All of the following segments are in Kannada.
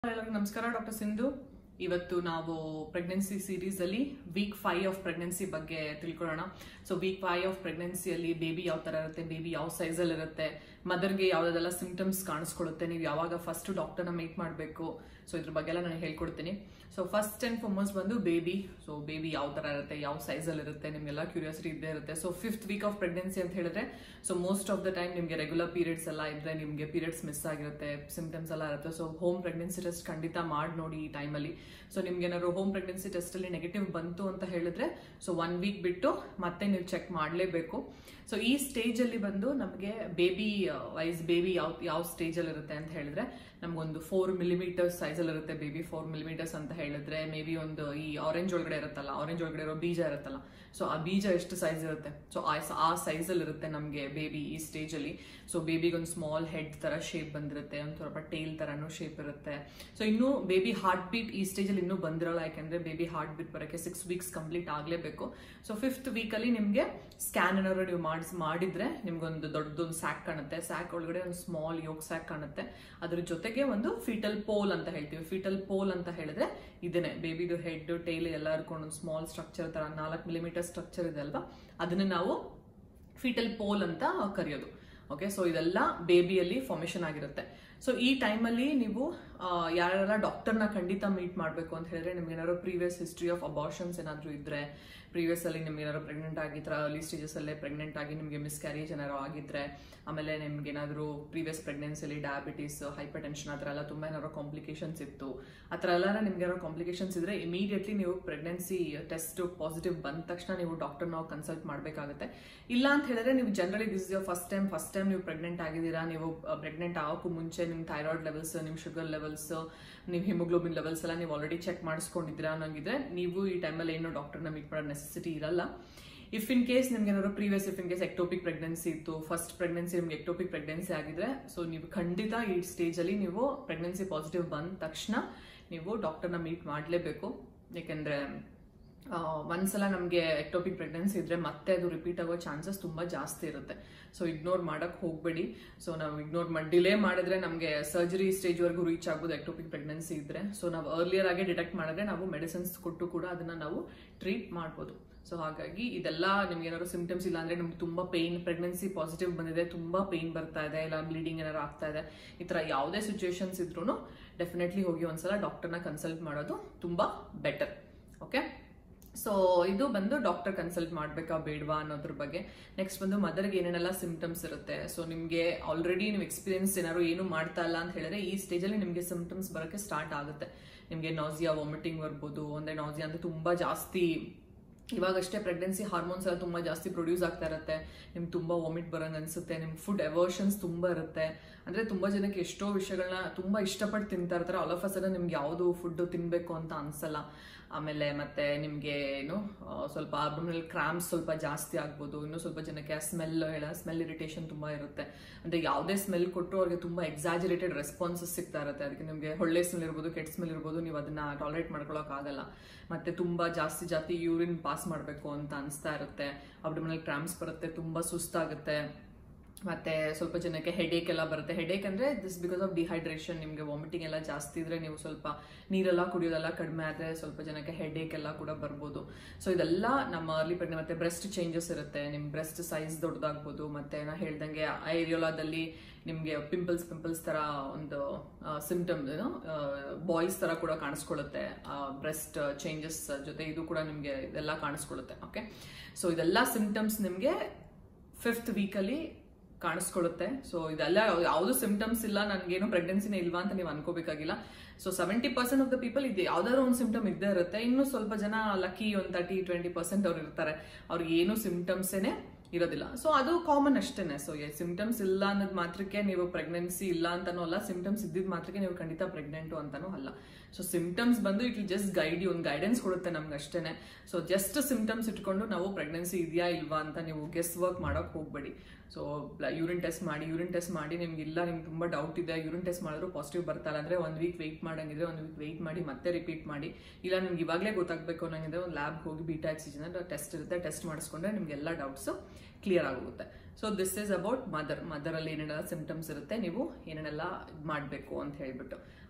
ಎಲ್ಲರಿಗೂ ನಮಸ್ಕಾರ ಡಾಕ್ಟರ್ ಸಿಂಧು ಇವತ್ತು ನಾವು ಪ್ರೆಗ್ನೆನ್ಸಿ ಸೀರೀಸ್ ಅಲ್ಲಿ ವೀಕ್ ಫೈವ್ ಆಫ್ ಪ್ರೆಗ್ನೆನ್ಸಿ ಬಗ್ಗೆ ತಿಳ್ಕೊಳ್ಳೋಣ ಸೊ ವೀಕ್ ಫೈವ್ ಆಫ್ ಪ್ರೆಗ್ನೆನ್ಸಿಯಲ್ಲಿ ಬೇಬಿ ಯಾವ ತರ ಇರುತ್ತೆ ಬೇಬಿ ಯಾವ ಸೈಜಲ್ಲಿ ಇರುತ್ತೆ ಮದರ್ಗೆ ಯಾವ್ದಾದೆಲ್ಲ ಸಿಂಪ್ಟಮ್ಸ್ ಕಾಣಿಸ್ಕೊಳ್ಳುತ್ತೆ ನೀವು ಯಾವಾಗ ಫಸ್ಟ್ ಡಾಕ್ಟರ್ನ ಮೀಟ್ ಮಾಡಬೇಕು ಸೊ ಇದ್ರ ಬಗ್ಗೆ ಎಲ್ಲ ನಾನು ಹೇಳ್ಕೊಡ್ತೀನಿ ಸೊ ಫಸ್ಟ್ ಅಂಡ್ ಫಾರ್ಮೋಸ್ಟ್ ಬಂದು ಬೇಬಿ ಸೊ ಬೇಬಿ ಯಾವ ತರ ಇರುತ್ತೆ ಯಾವ ಸೈಜಲ್ಲಿ ಇರುತ್ತೆ ನಿಮ್ಗೆಲ್ಲ ಕ್ಯೂರಿಯಾಸಿಟಿ ಇದ್ದೇ ಇರುತ್ತೆ so fifth week of pregnancy ಅಂತ ಹೇಳಿದ್ರೆ so most of the time ನಿಮಗೆ ರೆಗ್ಯುಲರ್ ಪೀರಿಯಡ್ಸ್ ಎಲ್ಲ ಇದ್ರೆ ನಿಮಗೆ ಪೀರಿಯಡ್ಸ್ ಮಿಸ್ ಆಗಿರುತ್ತೆ ಸಿಂಪ್ಟಮ್ಸ್ ಎಲ್ಲ ಇರುತ್ತೆ ಸೊ ಹೋಮ್ ಪ್ರೆಗ್ನೆನ್ಸಿ ಟೆಸ್ಟ್ ಖಂಡಿತ ಮಾಡಿ ನೋಡಿ ಈ ಟೈಮಲ್ಲಿ ಸೊ ನಿಮ್ಗೆ ಏನಾದ್ರು ಹೋಮ್ ಪ್ರೆಗ್ನೆನ್ಸಿ ಟೆಸ್ಟ್ ಅಲ್ಲಿ ನೆಗೆಟಿವ್ ಬಂತು ಅಂತ ಹೇಳಿದ್ರೆ ಸೊ ಒನ್ ವೀಕ್ ಬಿಟ್ಟು ಮತ್ತೆ ನೀವು ಚೆಕ್ ಮಾಡಲೇಬೇಕು ಸೊ ಈ ಸ್ಟೇಜ್ ಅಲ್ಲಿ ಬಂದು ನಮಗೆ ಬೇಬಿ ವೈಸ್ ಬೇಬಿ ಯಾವ ಯಾವ ಸ್ಟೇಜ್ ಅಲ್ಲಿ ಇರುತ್ತೆ ಅಂತ ಹೇಳಿದ್ರೆ ನಮ್ಗೊಂದು ಫೋರ್ ಮಿಲಿಮೀಟರ್ಸ್ ಸೈಜ್ ಅಲ್ಲಿ ಇರುತ್ತೆ ಬೇಬಿ ಫೋರ್ ಮಿಲಿಮೀಟರ್ಸ್ ಅಂತ ಹೇಳಿದ್ರೆ ಮೇ ಬಿ ಒಂದು ಈ ಆರೆಂಜ್ ಒಳಗಡೆ ಇರುತ್ತಲ್ಲ ಆರೆಂಜ್ ಒಳಗಡೆ ಇರೋ ಬೀಜ ಇರುತ್ತಲ್ಲ ಸೊ ಆ ಬೀಜ ಎಷ್ಟು ಸೈಜ್ ಇರುತ್ತೆ ಸೊ ಆ ಸೈಜ್ ಅಲ್ಲಿ ಇರುತ್ತೆ ನಮಗೆ ಬೇಬಿ ಈ ಸ್ಟೇಜ್ ಅಲ್ಲಿ ಸೊ ಬೇಬಿಗೆ ಒಂದು ಸ್ಮಾಲ್ ಹೆಡ್ ತರ ಶೇಪ್ ಬಂದಿರುತ್ತೆ ಒಂದು ಸ್ವಲ್ಪ ಟೇಲ್ ತರನು ಶೇಪ್ ಇರುತ್ತೆ ಸೊ ಇನ್ನು ಬೇಬಿ ಹಾರ್ಟ್ ಬೀಟ್ ಈ ಸ್ಟೇಜ್ ಅಲ್ಲಿ ಇನ್ನೂ ಬಂದಿರಲ್ಲ ಯಾಕಂದ್ರೆ ಬೇಬಿ ಹಾರ್ಟ್ ಬೀಟ್ ಬರೋಕ್ಕೆ ಸಿಕ್ಸ್ ವೀಕ್ಸ್ ಕಂಪ್ಲೀಟ್ ಆಗಲೇಬೇಕು ಸೊ ಫಿಫ್ತ್ ವೀಕ್ ಅಲ್ಲಿ ನಿಮಗೆ ಸ್ಕ್ಯಾನ್ ಏನಾದ್ರು ನೀವು ಮಾಡಿಸ್ ಮಾಡಿದ್ರೆ ನಿಮ್ಗೊಂದು ದೊಡ್ಡದೊಂದು ಸ್ಯಾಕ್ ಕಾಣುತ್ತೆ ಸ್ಯಾಕ್ ಒಳಗಡೆ ಒಂದು ಸ್ಮಾಲ್ ಯೋಗ್ ಸ್ಯಾಕ್ ಕಾಣುತ್ತೆ ಅದ್ರ ಜೊತೆಗೆ ಒಂದು ಫೀಟಲ್ ಪೋಲ್ ಅಂತ ಹೇಳ್ತೀವಿ ಫೀಟಲ್ ಪೋಲ್ ಅಂತ ಹೇಳಿದ್ರೆ ಇದನ್ನೇ ಬೇಬಿದು ಹೆಡ್ ಟೈಲ್ ಎಲ್ಲ ಇರ್ಕೊಂಡು ಒಂದು ಸ್ಮಾಲ್ ಸ್ಟ್ರಕ್ಚರ್ ತರ ನಾಲ್ಕು ಮಿಲಿಮೀಟರ್ ಸ್ಟ್ರಕ್ಚರ್ ಇದೆ ಅಲ್ವಾ ಅದನ್ನ ನಾವು ಫೀಟಲ್ ಪೋಲ್ ಅಂತ ಕರೆಯೋದು ಓಕೆ ಸೊ ಇದೆಲ್ಲ ಬೇಬಿಯಲ್ಲಿ ಫಾರ್ಮೇಶನ್ ಆಗಿರುತ್ತೆ ಸೊ ಈ ಟೈಮಲ್ಲಿ ನೀವು ಯಾರೆಲ್ಲ ಡಾಕ್ಟರ್ನ ಖಂಡಿತ ಮೀಟ್ ಮಾಡಬೇಕು ಅಂತ ಹೇಳಿದ್ರೆ ನಿಮ್ಗೆ ಏನಾದ್ರು ಪ್ರೀವಿಯಸ್ ಹಿಸ್ಟ್ರಿ ಆಫ್ ಅಬಾರ್ಷನ್ಸ್ ಏನಾದರೂ ಇದ್ರೆ ಪ್ರೀವಿಯಸ್ ಅಲ್ಲಿ ನಿಮ್ಗೆ ಏನಾದ್ರು ಪ್ರೆಗ್ನೆಂಟ್ ಆಗಿದ್ರೆ ಅರ್ಲಿ ಸ್ಟೇಜಸ್ ಅಲ್ಲೇ ಪ್ರೆಗ್ನೆಂಟ್ ಆಗಿ ನಿಮಗೆ ಮಿಸ್ಕ್ಯಾರೇಜ್ ಏನಾದ್ರು ಆಗಿದ್ರೆ ಆಮೇಲೆ ನಿಮ್ಗೆ ಏನಾದ್ರು ಪ್ರೀವಿಯಸ್ ಪ್ರೆಗ್ನೆನ್ಸಿಲಿ ಡಯಾಬಿಟಿಸ್ ಹೈಪರ್ ಟೆನ್ಷನ್ ಆ ಥರ ಎಲ್ಲ ತುಂಬ ಏನಾದ್ರು ಕಾಂಪ್ಲಿಕೇಶನ್ಸ್ ಇತ್ತು ಆ ಥರ ಎಲ್ಲ ನಿಮ್ಗೆ ಏನಾದ್ರು ಕಾಂಪ್ಲಿಕೇಶನ್ಸ್ ಇದ್ರೆ ಇಮಿಡಿಯೇಟ್ಲಿ ನೀವು ಪ್ರೆಗ್ನೆನ್ಸಿ ಟೆಸ್ಟ್ ಪಾಸಿಟಿವ್ ಬಂದ ತಕ್ಷಣ ನೀವು ಡಾಕ್ಟರ್ ನಾವು ಕನ್ಸಲ್ಟ್ ಮಾಡಬೇಕಾಗುತ್ತೆ ಇಲ್ಲ ಅಂತ ಹೇಳಿದ್ರೆ ನೀವು generally this is first time first time ನೀವು ಪ್ರೆಗ್ನೆಂಟ್ ಆಗಿದ್ದೀರಾ ನೀವು ಪ್ರೆಗ್ನೆಂಟ್ ಆಗೋಕ್ಕೂ ಮುಂಚೆ ನಿಮ್ಮ ಥೈರಾಯ್ಡ್ ಲೆವೆಲ್ಸ್ ನಿಮ್ಮ ಶುಗರ್ ಲೆವೆಲ್ಸ್ ನೀವು ಹಿಮೋಗ್ಲೋಬಿನ್ ಲೆವೆಲ್ಸ್ ಎಲ್ಲ ನೀವು ಆಲ್ರೆಡಿ ಚೆಕ್ ಮಾಡಿಸ್ಕೊಂಡಿದ್ದೀರಾ ಅನ್ನೋಂಗಿದ್ರೆ ನೀವು ಈ ಟೈಮಲ್ಲಿ ಏನು ಡಾಕ್ಟರ್ನ ಮೀಟ್ ಮಾಡೋ ನೆಸೆಸಿಟಿ ಇರಲ್ಲ ಇಫ್ ಇನ್ ಕೇಸ್ ನಿಮ್ಗೆ ಏನಾದ್ರು previous if in case ectopic pregnancy ಇತ್ತು ಫಸ್ಟ್ ಪ್ರೆಗ್ನೆನ್ಸಿ ನಿಮ್ಗೆ ಎಕ್ಟೋಪಿಕ್ ಪ್ರೆಗ್ನೆನ್ಸಿ ಆಗಿದ್ರೆ ಸೊ ನೀವು ಖಂಡಿತ ಈ ಸ್ಟೇಜಲ್ಲಿ ನೀವು ಪ್ರೆಗ್ನೆನ್ಸಿ ಪಾಸಿಟಿವ್ ಬಂದ ತಕ್ಷಣ ನೀವು ಡಾಕ್ಟರ್ನ ಮೀಟ್ ಮಾಡಲೇಬೇಕು ಯಾಕೆಂದ್ರೆ ಒಂದ್ಸಲ ನಮಗೆ ಎಕ್ಟೋಪಿಕ್ ಪ್ರೆಗ್ನೆನ್ಸಿ ಇದ್ರೆ ಮತ್ತೆ ಅದು ರಿಪೀಟ್ ಆಗೋ ಚಾನ್ಸಸ್ ತುಂಬಾ ಜಾಸ್ತಿ ಇರುತ್ತೆ ಸೊ ಇಗ್ನೋರ್ ಮಾಡಕ್ ಹೋಗ್ಬೇಡಿ ಸೊ ನಾವು ಇಗ್ನೋರ್ ಮಾಡಿ ಡಿಲೇ ಮಾಡಿದ್ರೆ ನಮಗೆ ಸರ್ಜರಿ ಸ್ಟೇಜ್ವರೆಗೂ ರೀಚ್ ಆಗೋದು ಎಕ್ಟೋಪಿಕ್ ಪ್ರೆಗ್ನೆನ್ಸಿ ಇದ್ರೆ ಸೊ ನಾವು ಅರ್ಲಿಯರ್ ಆಗಿ ಡಿಟೆಕ್ಟ್ ಮಾಡಿದ್ರೆ ನಾವು ಮೆಡಿಸಿನ್ಸ್ ಕೊಟ್ಟು ಕೂಡ ಅದನ್ನ ನಾವು ಟ್ರೀಟ್ ಮಾಡ್ಬೋದು ಸೊ ಹಾಗಾಗಿ ಇದೆಲ್ಲ ನಿಮ್ಗೆ ಏನಾದ್ರು ಸಿಂಪ್ಟಮ್ಸ್ ಇಲ್ಲ ಅಂದ್ರೆ ನಿಮ್ಗೆ ತುಂಬಾ ಪೇನ್ ಪ್ರೆಗ್ನೆನ್ಸಿ ಪಾಸಿಟಿವ್ ಬಂದಿದೆ ತುಂಬಾ ಪೇನ್ ಬರ್ತಾ ಇದೆ ಇಲ್ಲ ಬ್ಲೀಡಿಂಗ್ ಏನಾದ್ರು ಆಗ್ತಾ ಇದೆ ಈ ತರ ಯಾವುದೇ ಸಿಚುವೇಶನ್ಸ್ ಇದ್ರೂ ಡೆಫಿನೆಟ್ಲಿ ಹೋಗಿ ಒಂದ್ಸಲ ಡಾಕ್ಟರ್ನ ಕನ್ಸಲ್ಟ್ ಮಾಡೋದು ತುಂಬಾ ಬೆಟರ್ ಓಕೆ ಸೊ ಇದು ಬಂದು ಡಾಕ್ಟರ್ ಕನ್ಸಲ್ಟ್ ಮಾಡ್ಬೇಕಾ ಬೇಡವಾ ಅನ್ನೋದ್ರ ಬಗ್ಗೆ ನೆಕ್ಸ್ಟ್ ಬಂದು ಮದರ್ಗೆ ಏನೇನೆಲ್ಲ ಸಿಂಪ್ಟಮ್ಸ್ ಇರುತ್ತೆ ಸೊ ನಿಮಗೆ ಆಲ್ರೆಡಿ ನೀವು ಎಕ್ಸ್ಪೀರಿಯನ್ಸ್ ಏನಾದ್ರು ಏನು ಮಾಡ್ತಾ ಇಲ್ಲ ಅಂತ ಹೇಳಿದ್ರೆ ಈ ಸ್ಟೇಜಲ್ಲಿ ನಿಮಗೆ ಸಿಂಪ್ಟಮ್ಸ್ ಬರೋಕ್ಕೆ ಸ್ಟಾರ್ಟ್ ಆಗುತ್ತೆ ನಿಮಗೆ ನಾಸಿಯಾ ವಾಮಿಟಿಂಗ್ ಬರ್ಬೋದು ಒಂದೇ ನಾಸಿಯಾ ಅಂದ್ರೆ ತುಂಬಾ ಜಾಸ್ತಿ ಇವಾಗಷ್ಟೇ ಪ್ರೆಗ್ನೆನ್ಸಿ ಹಾರ್ಮೋನ್ಸ್ ಎಲ್ಲ ತುಂಬಾ ಜಾಸ್ತಿ ಪ್ರೊಡ್ಯೂಸ್ ಆಗ್ತಾ ಇರುತ್ತೆ ನಿಮ್ಗೆ ತುಂಬಾ ವಾಮಿಟ್ ಬರೋಂಗ್ ಅನ್ಸುತ್ತೆ ನಿಮ್ಗೆ ಫುಡ್ ಎವರ್ಷನ್ಸ್ ತುಂಬಾ ಇರುತ್ತೆ ಅಂದ್ರೆ ತುಂಬಾ ಜನಕ್ಕೆ ಎಷ್ಟೋ ವಿಷಯಗಳನ್ನ ತುಂಬಾ ಇಷ್ಟಪಟ್ಟು ತಿಂತಾ ಇರ್ತಾರೆ ಆಲ್ ಆಫ್ ಅಸಡ ನಿಮ್ಗೆ ಯಾವುದು ಫುಡ್ ತಿನ್ಬೇಕು ಅಂತ ಅನ್ಸಲ್ಲ ಆಮೇಲೆ ಮತ್ತೆ ನಿಮ್ಗೆ ಏನು ಸ್ವಲ್ಪ ಅಬ್ಡಮಿನಲ್ ಕ್ರಾಮ್ಸ್ ಸ್ವಲ್ಪ ಜಾಸ್ತಿ ಆಗ್ಬೋದು ಇನ್ನು ಸ್ವಲ್ಪ ಜನಕ್ಕೆ ಸ್ಮೆಲ್ ಹೇಳ ಸ್ಮೆಲ್ ಇರಿಟೇಷನ್ ತುಂಬಾ ಇರುತ್ತೆ ಅಂದ್ರೆ ಯಾವುದೇ ಸ್ಮೆಲ್ ಕೊಟ್ಟರು ಅವ್ರಿಗೆ ತುಂಬಾ ಎಕ್ಸಾಜರೇಟೆಡ್ ರೆಸ್ಪಾನ್ಸಸ್ ಸಿಗ್ತಾ ಇರುತ್ತೆ ಅದಕ್ಕೆ ನಿಮಗೆ ಒಳ್ಳೆ ಸ್ಮೆಲ್ ಇರ್ಬೋದು ಕೆಟ್ಟ ಸ್ಮೆಲ್ ಇರ್ಬೋದು ನೀವು ಅದನ್ನ ಟಾಲರೇಟ್ ಮಾಡ್ಕೊಳಕ್ ಆಗಲ್ಲ ಮತ್ತೆ ತುಂಬಾ ಜಾಸ್ತಿ ಜಾಸ್ತಿ ಯೂರಿನ್ ಪಾಸ್ ಮಾಡಬೇಕು ಅಂತ ಅನಿಸ್ತಾ ಇರುತ್ತೆ ಅಬ್ಡಮಿನಲ್ ಕ್ರಾಮ್ಸ್ ಬರುತ್ತೆ ತುಂಬಾ ಸುಸ್ತಾಗುತ್ತೆ ಮತ್ತೆ ಸ್ವಲ್ಪ ಜನಕ್ಕೆ ಹೆಡೇಕ್ ಎಲ್ಲ ಬರುತ್ತೆ ಹೆಡೇಕ್ ಅಂದ್ರೆ ದಿಸ್ ಬಿಕಾಸ್ ಆಫ್ ಡಿಹೈಡ್ರೇಷನ್ ನಿಮಗೆ ವಾಮಿಟಿಂಗ್ ಎಲ್ಲ ಜಾಸ್ತಿ ಇದ್ರೆ ನೀವು ಸ್ವಲ್ಪ ನೀರೆಲ್ಲ ಕುಡಿಯೋದೆಲ್ಲ ಕಡಿಮೆ ಆದ್ರೆ ಸ್ವಲ್ಪ ಜನಕ್ಕೆ ಹೆಡೇಕ್ ಎಲ್ಲ ಕೂಡ ಬರ್ಬೋದು ಸೊ ಇದೆಲ್ಲ ನಮ್ಮ ಅರ್ಲಿ ಪ್ರೆಗ್ನೆ ಮತ್ತೆ ಬ್ರೆಸ್ಟ್ ಚೇಂಜಸ್ ಇರುತ್ತೆ ನಿಮ್ ಬ್ರೆಸ್ಟ್ ಸೈಜ್ ದೊಡ್ಡದಾಗ್ಬೋದು ಮತ್ತೆ ನಾ ಹೇಳ್ದಂಗೆ ಏರಿಯೋಲಾದಲ್ಲಿ ನಿಮ್ಗೆ ಪಿಂಪಲ್ಸ್ ಪಿಂಪಲ್ಸ್ ತರ ಒಂದು ಸಿಂಪ್ಟಮ್ ಏನು ಬಾಯ್ಸ್ ತರ ಕೂಡ ಕಾಣಿಸ್ಕೊಳ್ಳುತ್ತೆ ಬ್ರೆಸ್ಟ್ ಚೇಂಜಸ್ ಜೊತೆ ಇದು ಕೂಡ ನಿಮ್ಗೆ ಇದೆಲ್ಲ ಕಾಣಿಸ್ಕೊಳ್ಳುತ್ತೆ ಓಕೆ ಸೊ ಇದೆಲ್ಲ ಸಿಂಪ್ಟಮ್ಸ್ ನಿಮ್ಗೆ ಫಿಫ್ತ್ ವೀಕಲ್ಲಿ ಕಾಣಿಸ್ಕೊಳ್ಳುತ್ತೆ ಸೊ ಇದೆಲ್ಲ ಯಾವುದು ಸಿಂಪ್ಟಮ್ಸ್ ಇಲ್ಲ ನನಗೇನು ಪ್ರೆಗ್ನೆನ್ಸಿನೇ ಇಲ್ವಾ ಅಂತ ನೀವು ಅನ್ಕೋಬೇಕಾಗಿಲ್ಲ so seventy percent of the people ಇದೆ ಯಾವ್ದಾದ್ರು ಒಂದು ಸಿಂಪ್ಟಮ್ ಇದ್ದೇ ಇರುತ್ತೆ ಇನ್ನು ಸ್ವಲ್ಪ ಜನ ಲಕ್ಕಿ ಒಂದು ತರ್ಟಿ ಟ್ವೆಂಟಿ ಪರ್ಸೆಂಟ್ ಅವ್ರು ಇರ್ತಾರೆ ಅವ್ರಿಗೆ ಏನು ಸಿಂಪ್ಟಮ್ಸೇನೆ ಇರೋದಿಲ್ಲ ಸೊ ಅದು ಕಾಮನ್ ಅಷ್ಟೇನೆ ಸೊ ಸಿಂಪ್ಟಮ್ಸ್ ಇಲ್ಲ ಅನ್ನೋದು ಮಾತ್ರಕ್ಕೆ ನೀವು ಪ್ರೆಗ್ನೆನ್ಸಿ ಇಲ್ಲ ಅಂತಾನೂ ಅಲ್ಲ ಸಿಂಪ್ಟಮ್ಸ್ ಇದ್ದಿದ್ ಮಾತ್ರಕ್ಕೆ ನೀವು ಖಂಡಿತ ಪ್ರೆಗ್ನೆಂಟು ಅಂತಾನೂ ಅಲ್ಲ ಸೊ ಸಿಂಪ್ಟಮ್ಸ್ ಬಂದು ಇಟ್ ವಿಲ್ ಜಸ್ಟ್ ಗೈಡ್ ಒಂದು ಗೈಡೆನ್ಸ್ ಕೊಡುತ್ತೆ ನಮ್ಗೆ ಅಷ್ಟೇನೆ ಸೊ ಜಸ್ಟ್ ಸಿಂಪ್ಟಮ್ಸ್ ಇಟ್ಕೊಂಡು ನಾವು ಪ್ರೆಗ್ನೆನ್ಸಿ ಇದೆಯಾ ಇಲ್ವಾ ಅಂತ ನೀವು ಗೆಸ್ ವರ್ಕ್ ಮಾಡೋಕೆ ಹೋಗ್ಬೇಡಿ ಸೊ ಯೂರಿನ್ ಟೆಸ್ಟ್ ಮಾಡಿ ಯೂರಿನ್ ಟೆಸ್ಟ್ ಮಾಡಿ ನಿಮ್ಗೆ ಇಲ್ಲ ನಿಮ್ಗೆ ತುಂಬಾ ಡೌಟ್ ಇದೆ ಯೂರಿನ್ ಟೆಸ್ಟ್ ಮಾಡಿದ್ರು ಪಾಸಿಟಿವ್ ಬರ್ತಾ ಅಂದ್ರೆ ಒಂದು ವೀಕ್ ವೆಯ್ಟ್ ಮಾಡಂಗಿದ್ರೆ ಒಂದು ವೀಕ್ ವೆಯ್ಟ್ ಮಾಡಿ ಮತ್ತೆ ರಿಪೀಟ್ ಮಾಡಿ ಇಲ್ಲ ನಿಮ್ಗೆ ಇವಾಗಲೇ ಗೊತ್ತಾಗಬೇಕು ಅನ್ನಂಗಿದ್ರೆ ಒಂದು ಲ್ಯಾಬ್ ಹೋಗಿ ಬೀಟಾ ಆಕ್ಸಿಜನ್ ಟೆಸ್ಟ್ ಇರುತ್ತೆ ಟೆಸ್ಟ್ ಮಾಡಿಸ್ಕೊಂಡ್ರೆ ನಿಮ್ಗೆ ಎಲ್ಲ ಡೌಟ್ಸ್ ಕ್ಲಿಯರ್ ಆಗೋಗುತ್ತೆ so this is about mother mother ಅಲ್ಲಿ ಏನೇನೆಲ್ಲ ಸಿಂಪ್ಟಮ್ಸ್ ಇರುತ್ತೆ ನೀವು ಏನೇನೆಲ್ಲ ಮಾಡಬೇಕು ಅಂತ ಹೇಳ್ಬಿಟ್ಟು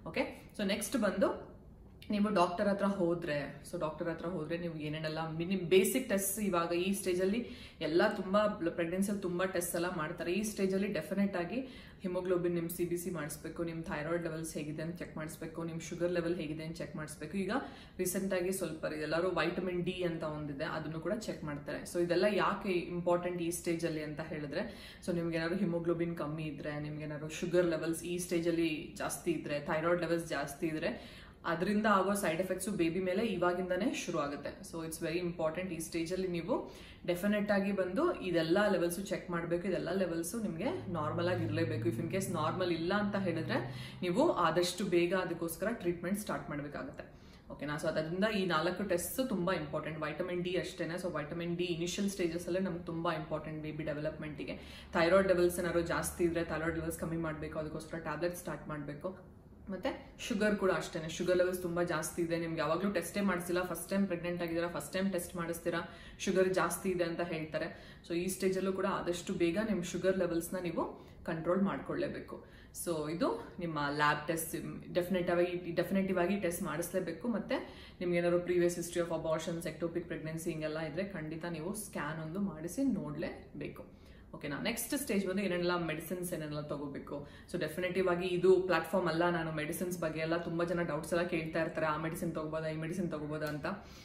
ಓಕೆ ಸೊ ನೆಕ್ಸ್ಟ್ ಬಂದು ನೀವು ಡಾಕ್ಟರ್ ಹತ್ರ ಹೋದ್ರೆ ಸೊ ಡಾಕ್ಟರ್ ಹತ್ರ ಹೋದ್ರೆ ನೀವು ಏನೇನೆಲ್ಲ ಮಿನಿಮ್ ಬೇಸಿಕ್ ಟೆಸ್ಟ್ ಇವಾಗ ಈ ಸ್ಟೇಜಲ್ಲಿ ಎಲ್ಲ ತುಂಬಾ ಪ್ರೆಗ್ನೆನ್ಸಿಯಲ್ಲಿ ತುಂಬಾ ಟೆಸ್ಟ್ ಎಲ್ಲ ಮಾಡ್ತಾರೆ ಈ ಸ್ಟೇಜಲ್ಲಿ ಡೆಫಿನೆಟ್ ಆಗಿ ಹಿಮೋಗ್ಲೋಬಿನ್ ನಿಮ್ ಸಿ ಬಿ ಸಿ ಮಾಡಿಸ್ಬೇಕು ನಿಮ್ ಥೈರಾಯ್ಡ್ ಲೆವೆಲ್ಸ್ ಹೇಗಿದೆ ಅಂತ ಚೆಕ್ ಮಾಡಿಸ್ಬೇಕು ನಿಮ್ ಶುಗರ್ ಲೆವೆಲ್ ಹೇಗಿದೆ ಅಂತ ಚೆಕ್ ಮಾಡಿಸ್ಬೇಕು ಈಗ ರೀಸೆಂಟ್ ಆಗಿ ಸ್ವಲ್ಪ ಎಲ್ಲರೂ ವೈಟಮಿನ್ ಡಿ ಅಂತ ಒಂದಿದೆ ಅದನ್ನು ಕೂಡ ಚೆಕ್ ಮಾಡ್ತಾರೆ ಸೊ ಇದೆಲ್ಲ ಯಾಕೆ ಇಂಪಾರ್ಟೆಂಟ್ ಈ ಸ್ಟೇಜ್ ಅಲ್ಲಿ ಅಂತ ಹೇಳಿದ್ರೆ ಸೊ ನಿಮ್ಗೆ ಏನಾದ್ರು ಹಿಮೋಗ್ಲೋಬಿನ್ ಕಮ್ಮಿ ಇದ್ರೆ ನಿಮ್ಗೆ ಏನಾದ್ರು ಶುಗರ್ ಲೆವೆಲ್ಸ್ ಈ ಸ್ಟೇಜ್ ಅಲ್ಲಿ ಜಾಸ್ತಿ ಇದ್ರೆ ಥೈರಾಯ್ಡ್ ಲೆವೆಲ್ಸ್ ಜಾಸ್ತಿ ಇದ್ರೆ ಅದರಿಂದ ಆಗೋ ಸೈಡ್ ಎಫೆಕ್ಟ್ಸ್ ಬೇಬಿ ಮೇಲೆ ಇವಾಗಿಂದಾನೇ ಶುರು ಆಗುತ್ತೆ ಸೊ ಇಟ್ಸ್ ವೆರಿ ಇಂಪಾರ್ಟೆಂಟ್ ಈ ಸ್ಟೇಜ್ ಅಲ್ಲಿ ನೀವು ಡೆಫಿನೆಟ್ ಆಗಿ ಬಂದು ಇದೆಲ್ಲ ಲೆವೆಲ್ಸ್ ಚೆಕ್ ಮಾಡಬೇಕು ಇದೆಲ್ಲ ಲೆವೆಲ್ಸ್ ನಿಮಗೆ ನಾರ್ಮಲ್ ಆಗಿ ಇರಲೇಬೇಕು ಇಫ್ ಇನ್ ಕೇಸ್ ನಾರ್ಮಲ್ ಇಲ್ಲ ಅಂತ ಹೇಳಿದ್ರೆ ನೀವು ಆದಷ್ಟು ಬೇಗ ಅದಕ್ಕೋಸ್ಕರ ಟ್ರೀಟ್ಮೆಂಟ್ ಸ್ಟಾರ್ಟ್ ಮಾಡಬೇಕಾಗುತ್ತೆ ಓಕೆನಾ ಸೊ ಅದರಿಂದ ಈ ನಾಲ್ಕು ಟೆಸ್ಟ್ ತುಂಬಾ ಇಂಪಾರ್ಟೆಂಟ್ ವೈಟಮಿನ್ ಡಿ ಅಷ್ಟೇನೆ so vitamin D initial stages ಅಲ್ಲೇ ನಮ್ಗೆ ತುಂಬಾ ಇಂಪಾರ್ಟೆಂಟ್ ಬೇಬಿ ಡೆವಲಪ್ಮೆಂಟಿಗೆ ಥೈರಾಯ್ಡ್ ಲೆವೆಲ್ಸ್ ಏನಾದ್ರು ಜಾಸ್ತಿ ಇದ್ರೆ ಥೈರಾಯ್ಡ್ ಲೆವೆಲ್ಸ್ ಕಮ್ಮಿ ಮಾಡಬೇಕು ಅದಕ್ಕೋಸ್ಕರ ಟ್ಯಾಬ್ಲೆಟ್ ಸ್ಟಾರ್ಟ್ ಮಾಡಬೇಕು ಮತ್ತೆ ಶುಗರ್ ಕೂಡ ಅಷ್ಟೇನೆ ಶುಗರ್ ಲೆವೆಲ್ಸ್ ತುಂಬಾ ಜಾಸ್ತಿ ಇದೆ ನಿಮ್ಗೆ ಯಾವಾಗಲೂ ಟೆಸ್ಟೇ ಮಾಡಿಸಿಲ್ಲ ಫಸ್ಟ್ ಟೈಮ್ ಪ್ರೆಗ್ನೆಂಟ್ ಆಗಿದ್ದೀರಾ ಫಸ್ಟ್ ಟೈಮ್ ಟೆಸ್ಟ್ ಮಾಡಿಸ್ತೀರಾ ಶುಗರ್ ಜಾಸ್ತಿ ಇದೆ ಅಂತ ಹೇಳ್ತಾರೆ ಸೊ ಈ ಸ್ಟೇಜಲ್ಲೂ ಕೂಡ ಆದಷ್ಟು ಬೇಗ ನಿಮ್ಮ ಶುಗರ್ ಲೆವೆಲ್ಸ್ನ ನೀವು ಕಂಟ್ರೋಲ್ ಮಾಡ್ಕೊಳ್ಳೇಬೇಕು ಸೊ ಇದು ನಿಮ್ಮ ಲ್ಯಾಬ್ ಟೆಸ್ಟ್ ಡೆಫಿನೆಟ್ ಆಗಿ ಡೆಫಿನೆಟಿವ್ ಆಗಿ ಟೆಸ್ಟ್ ಮಾಡಿಸ್ಲೇಬೇಕು ಮತ್ತೆ ನಿಮ್ಗೆ ಏನಾದ್ರು previous history of abortions ectopic pregnancy ಹಿಂಗೆಲ್ಲ ಇದ್ರೆ ಖಂಡಿತ ನೀವು ಸ್ಕ್ಯಾನ್ ಒಂದು ಮಾಡಿಸಿ ನೋಡಲೇಬೇಕು ಓಕೆನಾ ನೆಕ್ಸ್ಟ್ ಸ್ಟೇಜ್ ಬಂದು ಏನೆಲ್ಲ ಮೆಡಿಸಿನ್ಸ್ ಏನೆಲ್ಲ ತಗೋಬೇಕು ಸೊ ಡೆಫಿನೆಟಿವ್ ಆಗಿ ಇದು ಪ್ಲಾಟ್ಫಾರ್ಮ್ ಅಲ್ಲ ನಾನು ಮೆಡಿಸಿನ್ಸ್ ಬಗ್ಗೆ ಎಲ್ಲ ತುಂಬಾ ಜನ ಡೌಟ್ಸ್ ಎಲ್ಲ ಕೇಳ್ತಾ ಇರ್ತಾರೆ ಆ ಮೆಡಿಸಿನ್ ತಗೋಬೋದಾ ಈ ಮೆಡಿಸಿನ್ ತಗೋಬೋದಾ ಅಂತ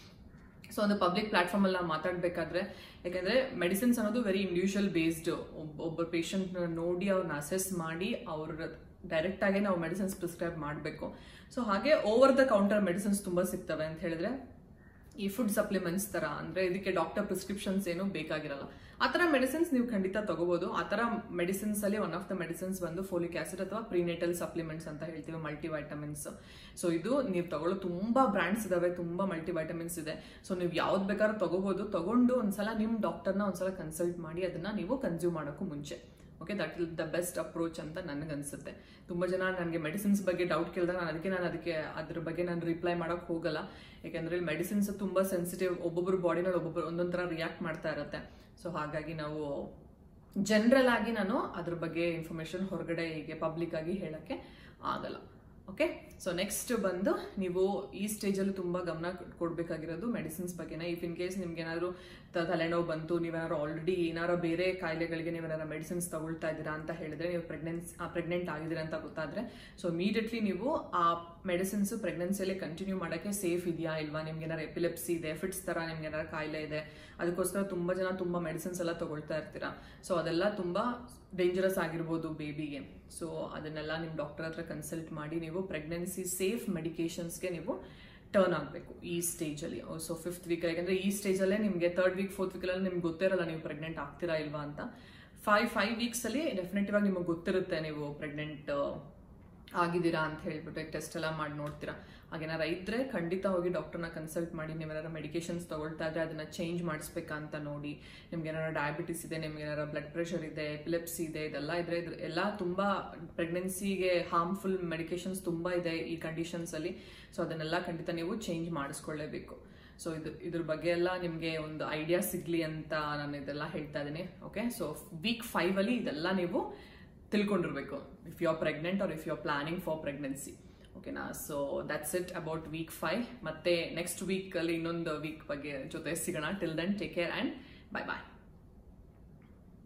ಸೊ ಒಂದು ಪಬ್ಲಿಕ್ ಪ್ಲಾಟ್ಫಾರ್ಮ್ ಅಲ್ಲಿ ನಾವು ಮಾತಾಡ್ಬೇಕಾದ್ರೆ ಯಾಕಂದ್ರೆ ಮೆಡಿಸಿನ್ಸ್ ಅನ್ನೋದು ವೆರಿ ಇಂಡಿವಿಜುವಲ್ ಬೇಸ್ಡ್ ಒಬ್ಬ ಪೇಷಂಟ್ ನೋಡಿ ಅವ್ರನ್ನ ಅಸೆಸ್ ಮಾಡಿ ಅವ್ರ ಡೈರೆಕ್ಟ್ ಆಗಿ ನಾವು ಮೆಡಿಸಿನ್ಸ್ ಪ್ರಿಸ್ಕ್ರೈಬ್ ಮಾಡಬೇಕು ಸೊ ಹಾಗೆ ಓವರ್ ದ ಕೌಂಟರ್ ಮೆಡಿಸಿನ್ಸ್ ತುಂಬಾ ಸಿಗ್ತವೆ ಅಂತ ಹೇಳಿದ್ರೆ ಈ ಫುಡ್ ಸಪ್ಲಿಮೆಂಟ್ಸ್ ತರ ಅಂದ್ರೆ ಇದಕ್ಕೆ ಡಾಕ್ಟರ್ ಪ್ರಿಸ್ಕ್ರಿಪ್ಷನ್ಸ್ ಏನು ಬೇಕಾಗಿರಲ್ಲ ಆ ತರ ಮೆಡಿಸಿನ್ಸ್ ನೀವು ಖಂಡಿತ ತಗೋಬಹುದು ಆ ತರ ಮೆಡಿಸಿನ್ಸ್ ಅಲ್ಲಿ ಒನ್ ಆಫ್ ದ ಮೆಡಿಸಿನ್ಸ್ ಬಂದು ಫೋಲಿಕ್ ಆಸಿಡ್ ಅಥವಾ ಪ್ರಿನೇಟಲ್ ಸಪ್ಲಿಮೆಂಟ್ಸ್ ಅಂತ ಹೇಳ್ತೀವಿ ಮಲ್ಟಿ ವೈಟಮಿನ್ಸ್ ಸೊ ಇದು ನೀವು ತಗೊಳ್ಳೋ ತುಂಬಾ ಬ್ರ್ಯಾಂಡ್ಸ್ ಇದಾವೆ ತುಂಬಾ ಮಲ್ಟಿ ವೈಟಮಿನ್ಸ್ ಇದೆ ಸೊ ನೀವು ಯಾವ್ದು ಬೇಕಾದ್ರೂ ತಗೋಬಹುದು ತಗೊಂಡು ಒಂದ್ಸಲ ನಿಮ್ ಡಾಕ್ಟರ್ನ ಒಂದ್ಸಲ ಕನ್ಸಲ್ಟ್ ಮಾಡಿ ಅದನ್ನ ನೀವು ಕನ್ಸ್ಯೂಮ್ ಮಾಡೋಕ್ಕೂ ಮುಂಚೆ okay that is the best approach ಅಂತ ನನಗನ್ಸುತ್ತೆ ತುಂಬಾ ಜನ ನನಗೆ ಮೆಡಿಸಿನ್ಸ್ ಬಗ್ಗೆ ಡೌಟ್ ಕೇಳಿದಾಗ ನಾನು ಅದಕ್ಕೆ ನಾನು ಅದಕ್ಕೆ ಅದ್ರ ಬಗ್ಗೆ ನಾನು ರಿಪ್ಲೈ ಮಾಡೋಕೆ ಹೋಗಲ್ಲ ಯಾಕಂದ್ರೆ ಮೆಡಿಸಿನ್ಸ್ ತುಂಬಾ ಸೆನ್ಸಿಟಿವ್ ಒಬ್ಬೊಬ್ಬರು ಬಾಡಿನಲ್ಲಿ ಒಬ್ಬೊಬ್ಬರು ಒಂದೊಂದ್ ಥರ ರಿಯಾಕ್ಟ್ ಮಾಡ್ತಾ ಇರುತ್ತೆ ಸೊ ಹಾಗಾಗಿ ನಾವು ಜನರಲ್ ಆಗಿ ನಾನು ಅದ್ರ ಬಗ್ಗೆ ಇನ್ಫಾರ್ಮೇಶನ್ ಹೊರಗಡೆ ಹೀಗೆ ಪಬ್ಲಿಕ್ ಆಗಿ ಹೇಳಕ್ಕೆ ಆಗಲ್ಲ ಓಕೆ ಸೊ ನೆಕ್ಸ್ಟ್ ಬಂದು ನೀವು ಈ ಸ್ಟೇಜಲ್ಲಿ ತುಂಬ ಗಮನ ಕೊಡಬೇಕಾಗಿರೋದು ಮೆಡಿಸಿನ್ಸ್ ಬಗ್ಗೆನೇ ಇಫ್ ಇನ್ ಕೇಸ್ ನಿಮ್ಗೆ ಏನಾದ್ರು ತಲೆನೋವು ಬಂತು ನೀವೇನಾದ್ರು ಆಲ್ರೆಡಿ ಏನಾರ ಬೇರೆ ಕಾಯಿಲೆಗಳಿಗೆ ನೀವೇನಾರ ಮೆಡಿಸಿನ್ಸ್ ತಗೊಳ್ತಾ ಇದ್ದೀರಾ ಅಂತ ಹೇಳಿದ್ರೆ ನೀವು ಪ್ರೆಗ್ನೆನ್ಸ್ ಪ್ರೆಗ್ನೆಂಟ್ ಆಗಿದ್ದೀರಾ ಅಂತ ಗೊತ್ತಾದ್ರೆ ಸೊ ಇಮಿಡಿಯೇಟ್ಲಿ ನೀವು ಆ ಮೆಡಿಸಿನ್ಸ್ ಪ್ರೆಗ್ನೆನ್ಸಿಯಲ್ಲಿ ಕಂಟಿನ್ಯೂ ಮಾಡೋಕ್ಕೆ ಸೇಫ್ ಇದೆಯಾ ಇಲ್ವಾ ನಿಮ್ಗೆ ಏನಾರು ಎಪಿಲೆಪ್ಸಿ ಇದೆ ಫಿಟ್ಸ್ ತರ ನಿಮ್ಗೆ ಏನಾರು ಕಾಯಿಲೆ ಇದೆ ಅದಕ್ಕೋಸ್ಕರ ತುಂಬಾ ಜನ ತುಂಬಾ ಮೆಡಿಸಿನ್ಸ್ ಎಲ್ಲ ತಗೊಳ್ತಾ ಇರ್ತೀರಾ ಸೊ ಅದೆಲ್ಲ ತುಂಬಾ ಡೇಂಜರಸ್ ಆಗಿರ್ಬೋದು ಬೇಬಿಗೆ ಸೊ ಅದನ್ನೆಲ್ಲ ನಿಮ್ಮ ಡಾಕ್ಟರ್ ಹತ್ರ ಕನ್ಸಲ್ಟ್ ಮಾಡಿ ನೀವು ಪ್ರೆಗ್ನೆನ್ಸಿ ಸೇಫ್ ಮೆಡಿಕೇಶನ್ಸ್ಗೆ ನೀವು ಟರ್ನ್ ಆಗಬೇಕು ಈ ಸ್ಟೇಜಲ್ಲಿ ಸೊ ಫಿಫ್ತ್ ವೀಕ್ ಯಾಕಂದ್ರೆ ಈ ಸ್ಟೇಜಲ್ಲೇ ನಿಮಗೆ ತರ್ಡ್ ವೀಕ್ ಫೋರ್ತ್ ವೀಕಲ್ಲಿ ನಿಮ್ಗೆ ಗೊತ್ತಿರಲ್ಲ ನೀವು ಪ್ರೆಗ್ನೆಂಟ್ ಆಗ್ತೀರಾ ಇಲ್ವಾ ಅಂತ ಫೈವ್ ಫೈವ್ ವೀಕ್ಸಲ್ಲಿ ಡೆಫಿನೆಟಿವ್ ಆಗಿ ನಿಮಗೆ ಗೊತ್ತಿರುತ್ತೆ ನೀವು ಪ್ರೆಗ್ನೆಂಟ್ ಆಗಿದ್ದೀರಾ ಅಂತ ಹೇಳ್ಬಿಟ್ಟು ಟೆಸ್ಟ್ ಎಲ್ಲ ಮಾಡಿ ನೋಡ್ತೀರಾ ಹಾಗೇನಾರ ಇದ್ರೆ ಖಂಡಿತ ಹೋಗಿ ಡಾಕ್ಟರ್ನ ಕನ್ಸಲ್ಟ್ ಮಾಡಿ ನೀವೇನಾರ ಮೆಡಿಕೇಶನ್ಸ್ ತಗೊಳ್ತಾ ಇದ್ರೆ ಅದನ್ನ ಚೇಂಜ್ ಮಾಡಿಸ್ಬೇಕಾ ಅಂತ ನೋಡಿ ನಿಮ್ಗೆ ಏನಾರ ಡಯಾಬಿಟಿಸ್ ಇದೆ ನಿಮ್ಗೆ ಏನಾರ ಬ್ಲಡ್ ಪ್ರೆಷರ್ ಇದೆ ಎಪಿಲೆಪ್ಸಿ ಇದೆ ಇದೆಲ್ಲ ಇದ್ರೆ ಇದ್ರ ಎಲ್ಲ ತುಂಬಾ ಪ್ರೆಗ್ನೆನ್ಸಿಗೆ ಹಾರ್ಮ್ಫುಲ್ ಮೆಡಿಕೇಶನ್ಸ್ ತುಂಬಾ ಇದೆ ಈ ಕಂಡೀಷನ್ಸ್ ಅಲ್ಲಿ ಸೊ ಅದನ್ನೆಲ್ಲ ಖಂಡಿತ ನೀವು ಚೇಂಜ್ ಮಾಡಿಸ್ಕೊಳ್ಳೇಬೇಕು ಸೊ ಇದು ಇದ್ರ ಬಗ್ಗೆ ಎಲ್ಲ ನಿಮಗೆ ಒಂದು ಐಡಿಯಾ ಸಿಗ್ಲಿ ಅಂತ ನಾನು ಇದೆಲ್ಲ ಹೇಳ್ತಾ ಇದ್ದೀನಿ ಓಕೆ ಸೊ ವೀಕ್ ಫೈವ್ ಅಲ್ಲಿ ಇದೆಲ್ಲ ನೀವು ತಿಳ್ಕೊಂಡಿರ್ಬೇಕು if you are pregnant or if you are planning for pregnancy ಓಕೆನಾ so that's it about week five ಮತ್ತೆ ನೆಕ್ಸ್ಟ್ ವೀಕ್ ಅಲ್ಲಿ ಇನ್ನೊಂದು ವೀಕ್ ಬಗ್ಗೆ ಜೊತೆ ಸಿಗೋಣ till then take care and bye bye